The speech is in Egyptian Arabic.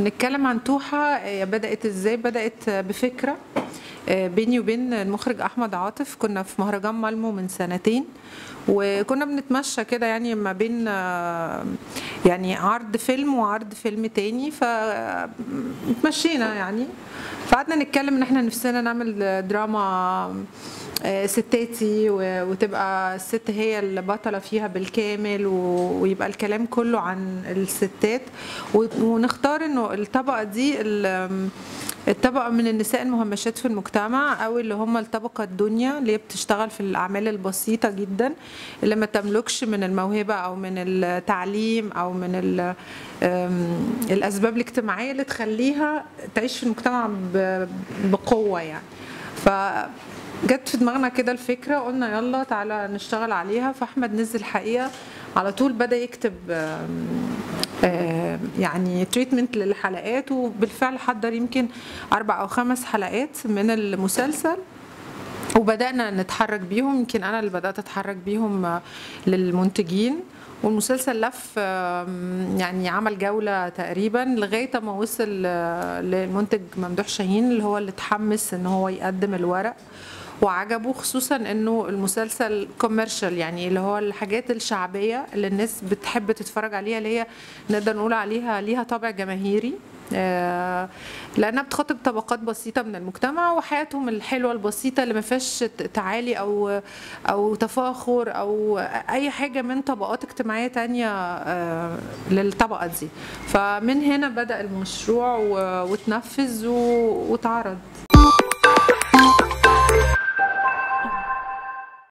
نتكلم عن توحة هي بدأت ازاي بدأت بفكرة آه، بيني وبين المخرج احمد عاطف كنا في مهرجان مالمو من سنتين وكنا بنتمشى كده يعني ما بين آه، يعني عرض فيلم وعرض فيلم تاني فمشينا يعني فقعدنا نتكلم ان احنا نفسنا نعمل دراما آه، ستاتي و- وتبقى الست هي البطلة فيها بالكامل و- ويبقى الكلام كله عن الستات و- ونختار انه الطبقة دي ال- الطبقة من النساء المهمشات في المجتمع أو اللي هم الطبقة الدنيا اللي هي بتشتغل في الأعمال البسيطة جدا اللي ما تملكش من الموهبة أو من التعليم أو من ال- أم، الأسباب الاجتماعية اللي تخليها تعيش في المجتمع ب- بقوة يعني ف جت في دماغنا كده الفكرة قلنا يلا تعالى نشتغل عليها فأحمد نزل الحقيقة على طول بدأ يكتب آم، آه، يعني تريتمنت للحلقات وبالفعل حضر يمكن أربع أو خمس حلقات من المسلسل وبدأنا نتحرك بيهم يمكن أنا اللي بدأت أتحرك بيهم آه، للمنتجين والمسلسل لف آم، يعني عمل جولة تقريبا لغاية ما وصل آه، للمنتج ممدوح شاهين اللي هو اللي اتحمس ان هو يقدم الورق وعجبه خصوصا انه المسلسل كوميرشال يعني اللي هو الحاجات الشعبية اللي الناس بتحب تتفرج عليها اللي هي نقدر نقول عليها ليها طابع جماهيري آه، لانها بتخاطب طبقات بسيطه من المجتمع وحياتهم الحلوه البسيطه اللي ما فيهاش تعالي او او تفاخر او اي حاجه من طبقات اجتماعيه تانية آه، للطبقه دي فمن هنا بدا المشروع و- واتنفذ و- واتعرض